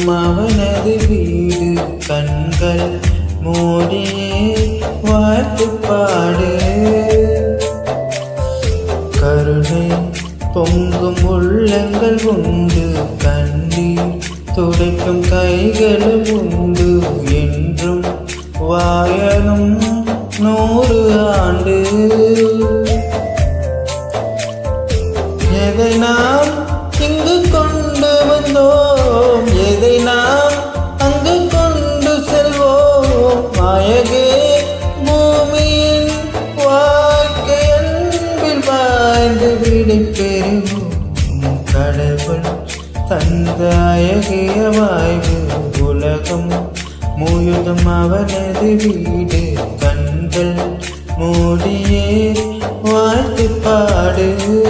முழுதும் அவனது வீடு கண்கள் மூடியே வாழ்த்து பாடு கருணை பொங்கும் உள்ளங்கள் உண்டு கண்ணீர் துடைக்கும் கைகளும் உண்டு என்றும் வாயனும் நூறு ஆண்டு எதை நாம் இங்கு கொண்டு வந்தோம் எதை நாம் அங்கு கொண்டு செல்வோம் மாயகே பூமியின் வாழ்க்கை அன்பில் வாழ்ந்து விடை பெறுவோம் கடவுள் தந்த அழகிய வாய்வு உலகம் முழுதும் அவனது வீடு கண்கள் மூடியே வாழ்த்து பாடு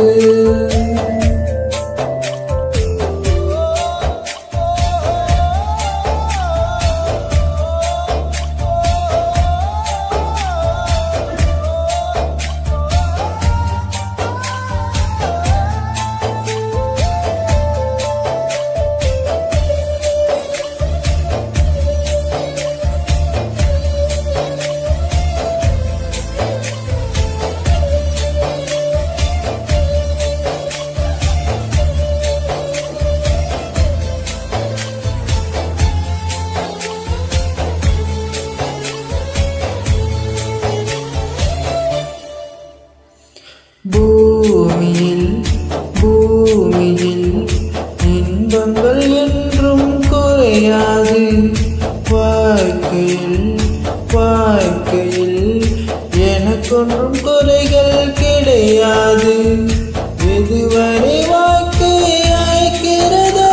பூமியில் பூமியில் இன்பங்கள் என்றும் குறையாது வாழ்க்கையில் வாழ்க்கையில் எனக்கொன்றும் குறைகள் கிடையாது எதுவரை வாழ்க்கை அழைக்கிறதோ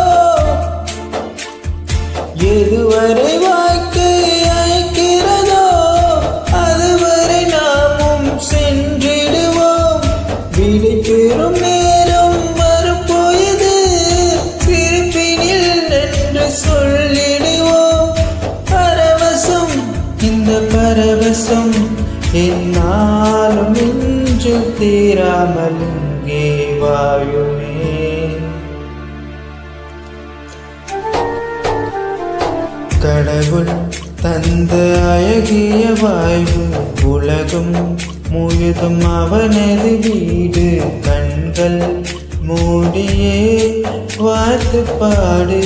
எதுவரை வாழ்க்கை அழைக்கிறதோ அதுவரை நாமும் சென்றிடுவோம் விடை பெறும் நேரம் வரப்போயது திருப்பினில் என்று சொல்லிடுவோம் பரவசம் இந்த பரவசம் என்னாலும் இன்று தீராமல் இங்கே வாழுமே கடவுள் தந்த அழகிய வாழ்வு உலகம் முழுதும் அவனது வீடு கண்கள் மூடியே வாழ்த்து பாடு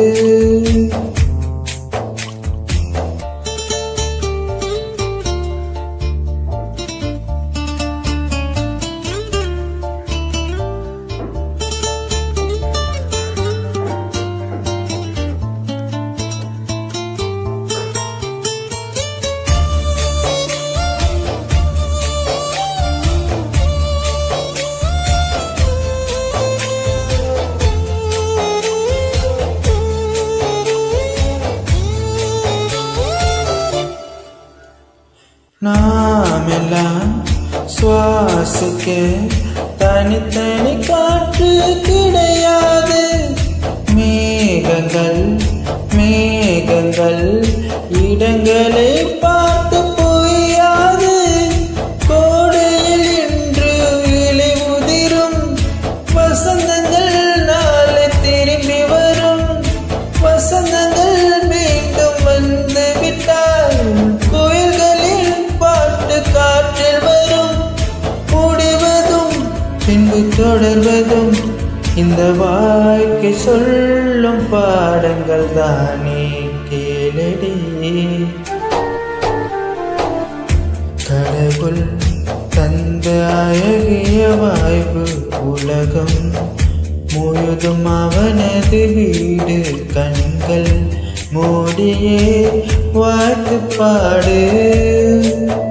நாம் எல்லாம் சுவாசிக்க தனித்தனி காற்று கிடையாது மேகங்கள் மேகங்கள் இடங்களை பார்த்து பொய்யாது கோடையில் இன்று இலை உதிரும் வசந்தங்கள் நாளை திரும்பி வரும் வசந்தங்கள் மீண்டும் வந்து விட்டால் கோயில்களில் பாட்டு காற்றில் வரும் முடிவதும் பின்பு தொடர்வதும் இந்த வாழ்க்கை சொல்லும் பாடங்கள் தானே கேளடி கடவுள் தந்த அழகிய வாய்ப்பு உலகம் முழுதும் அவனது வீடு கண்கள் மூடியே வாழ்த்து பாடு